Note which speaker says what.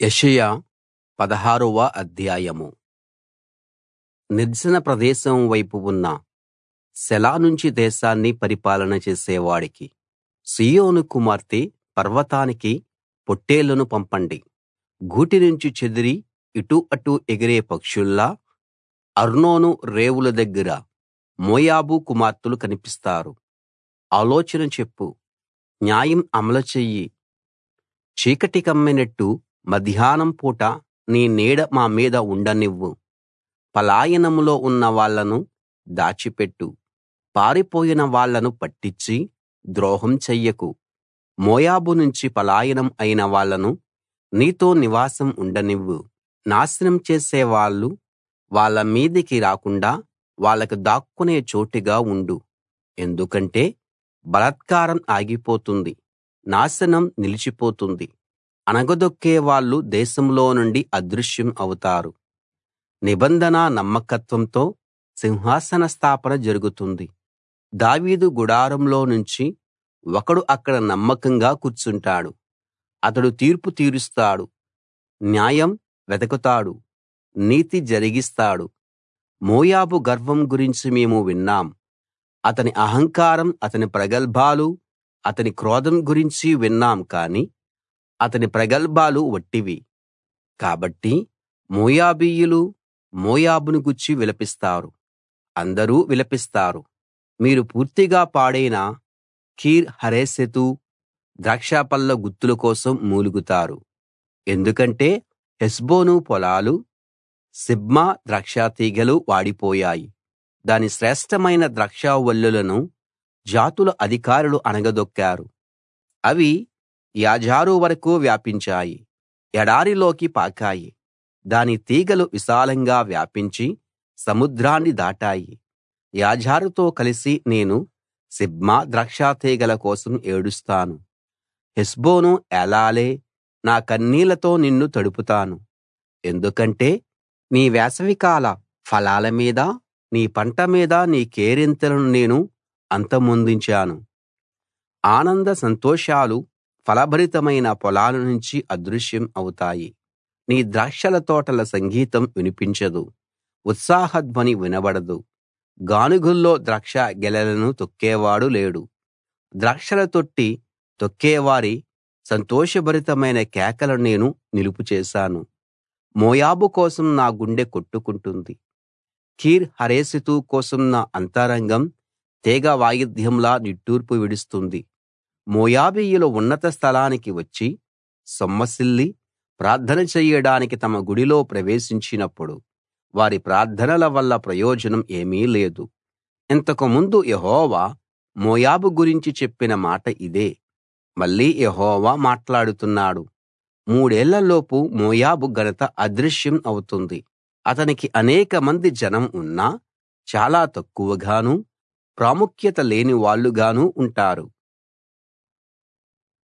Speaker 1: యెషయా పదహారవ అధ్యాయం నిర్జన ప్రదేశం వైపు ఉన్న సెల నుంచి దేశాన్ని పరిపాలన చేసేవాడికి సీయోను కుమార్తె పర్వతానికి పొట్టేళ్లను పంపండి గూటి నుంచి చెదిరి ఇటు అటు ఎగిరే పక్షుల్లా అర్నోను రేవుల దగ్గర మోయాబు కుమార్తెలు కనిపిస్తారు ఆలోచన చెప్పు న్యాయం అమలు చెయ్యి చీకటి కమ్మినట్టు మధ్యాహ్నం పూట నీ నీడ మా మీద ఉండనివ్వు పలాయనంలో ఉన్న వాళ్ళను దాచిపెట్టు పారిపోయిన వాళ్ళను పట్టించి ద్రోహం చెయ్యకు మోయాబు నుంచి పలాయనం అయిన వాళ్ళను నీతో నివాసం ఉండనివ్వు నాశనం చేసే వాళ్ళు వాళ్ళ మీదికి రాకుండా వాళ్ళకు దాక్కునే చోటుగా ఉండు ఎందుకంటే బలాత్కారం ఆగిపోతుంది నాశనం నిలిచిపోతుంది అణగదొక్కే వాళ్ళు దేశంలో నుండి అదృశ్యం అవుతారు నిబంధన నమ్మకత్వంతో సింహాసన స్థాపన జరుగుతుంది దావీదు గుడారంలో నుంచి ఒకడు అక్కడ నమ్మకంగా కూర్చుంటాడు అతడు తీర్పు తీరుస్తాడు న్యాయం వెదకుతాడు నీతి జరిగిస్తాడు మోయాబు గర్వం గురించి మేము విన్నాం అతని అహంకారం అతని ప్రగల్భాలు అతని క్రోధం గురించి విన్నాం కానీ అతని ప్రగల్భాలు వట్టివి కాబట్టి మోయాబీయులు మోయాబును గూర్చి విలపిస్తారు అందరూ విలపిస్తారు మీరు పూర్తిగా పాడైన కీర్ హరెసెతు ద్రాక్షపళ్ళ గుత్తుల కోసం మూలుగుతారు ఎందుకంటే హెష్బోను పొలాలు సిబ్మా ద్రాక్షతీగెలు వాడిపోయాయి దాని శ్రేష్ఠమైన ద్రాక్షావల్లులను జాతుల అధికారులు అణగదొక్కారు అవి యాజారు వరకూ వ్యాపించాయి ఎడారిలోకి పాకాయి దాని తీగెలు విశాలంగా వ్యాపించి సముద్రాన్ని దాటాయి యాజారుతో కలిసి నేను సిబ్మా ద్రాక్షతీగెల కోసం ఏడుస్తాను హెష్బోను ఏలాలే నా కన్నీళ్లతో నిన్ను తడుపుతాను ఎందుకంటే నీ వేసవికాల ఫలాల మీద నీ పంట మీద నీ కేరింతలను నేను అంతమొందించాను ఆనంద సంతోషాలు ఫలభరితమైన పొలాల నుంచి అదృశ్యం అవుతాయి నీ ద్రాక్షల తోటల సంగీతం వినిపించదు ఉత్సాహధ్వని వినబడదు గానుగుల్లో ద్రాక్ష గెలలను తొక్కేవాడు లేడు ద్రాక్షల తొట్టి తొక్కేవారి సంతోషభరితమైన కేకలు నేను నిలుపు చేశాను మోయాబు కోసం నా గుండె కొట్టుకుంటుంది కీర్ హరెసెతు కోసం నా అంతరంగం తీగ వాయిద్యంలా నిట్టూర్పు విడుస్తుంది మోయాబీయులు ఉన్నత స్థలానికి వచ్చి సొమ్మసిల్లి ప్రార్థన చెయ్యడానికి తమ గుడిలో ప్రవేశించినప్పుడు వారి ప్రార్థనల వల్ల ప్రయోజనం ఏమీ లేదు ఇంతకు ముందు యెహోవా మోయాబు గురించి చెప్పిన మాట ఇదే మళ్ళీ యెహోవా మాట్లాడుతున్నాడు మూడేళ్లలోపు మోయాబు ఘనత అదృశ్యం అవుతుంది అతనికి అనేకమంది జనం ఉన్నా చాలా తక్కువగానూ ప్రాముఖ్యత లేని వాళ్ళుగానూ ఉంటారు